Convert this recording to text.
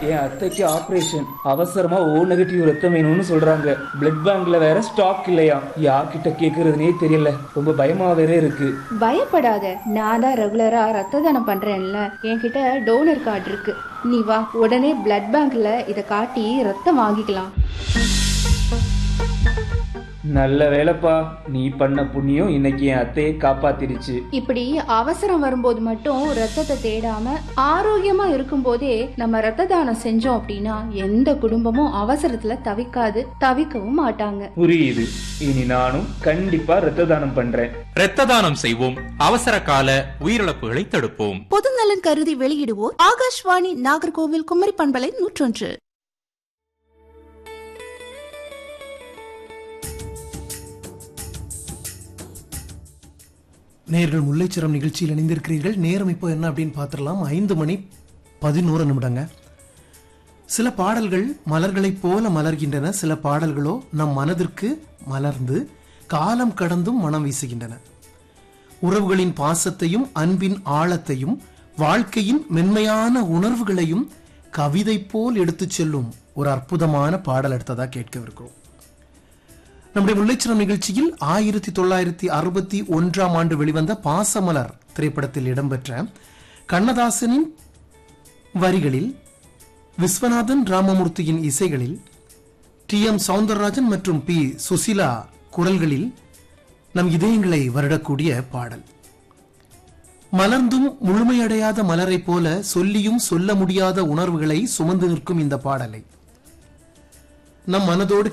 என் அத்தைக்கு ஆபரேஷன் அவசரமா ஓ நெகட்டிவ் ரத்தம் வேணும்னு சொல்றாங்க பிளட் பேங்க்ல வேற ஸ்டாக் இல்லையா யார்கிட்ட கேக்குறதுனே தெரியல ரொம்ப பயமா வேற இருக்கு பயப்படாத நான் தான் ரெகுலரா ரத்த தானம் பண்றேன்ல என்கிட்ட டோனர் கார்டு இருக்கு நீ வா உடனே பிளட் பேங்க்ல இதை காட்டி ரத்தம் வாங்கிக்கலாம் நல்ல வேலைப்பா நீ பண்ண புண்ணியம் இன்னைக்கு என் அத்தையை காப்பாத்திருச்சு இப்படி அவசரம் வரும்போது மட்டும் ரத்தத்தை தேடாம ஆரோக்கியமா இருக்கும்போதே நம்ம ரத்த தானம் செஞ்சோம் அப்படின்னா எந்த குடும்பமும் அவசரத்துல தவிக்காது தவிக்கவும் மாட்டாங்க புரியுது இனி நானும் கண்டிப்பா ரத்த தானம் பண்றேன் இரத்த தானம் செய்வோம் அவசர கால உயிரிழப்புகளை தடுப்போம் பொதுநலன் கருதி வெளியிடுவோர் ஆகாஷ்வாணி நாகர்கோவில் குமரி பண்பலை நூற்றொன்று நேர்கள் முல்லைச்சிரம் நிகழ்ச்சியில் இணைந்திருக்கிறீர்கள் நேரம் இப்போ என்ன அப்படின்னு பார்த்துடலாம் ஐந்து மணி பதினோரு நிமிடங்க சில பாடல்கள் மலர்களைப் போல மலர்கின்றன சில பாடல்களோ நம் மனதிற்கு மலர்ந்து காலம் கடந்தும் மனம் வீசுகின்றன உறவுகளின் பாசத்தையும் அன்பின் ஆழத்தையும் வாழ்க்கையின் மென்மையான உணர்வுகளையும் கவிதை போல் எடுத்துச் செல்லும் ஒரு அற்புதமான பாடல் எடுத்ததா கேட்கவிருக்கிறோம் நம்முடைய முல்லைச்சிரம் நிகழ்ச்சியில் ஆயிரத்தி தொள்ளாயிரத்தி அறுபத்தி ஒன்றாம் ஆண்டு வெளிவந்த பாசமலர் திரைப்படத்தில் இடம்பெற்ற கண்ணதாசனின் வரிகளில் விஸ்வநாதன் ராமமூர்த்தியின் இசைகளில் டி எம் சவுந்தரராஜன் மற்றும் பி சுசிலா குரல்களில் நம் இதயங்களை வருடக்கூடிய பாடல் மலர்ந்தும் முழுமையடையாத மலரைப் போல சொல்லியும் சொல்ல முடியாத உணர்வுகளை சுமந்து நிற்கும் இந்த பாடலை நம் மனதோடு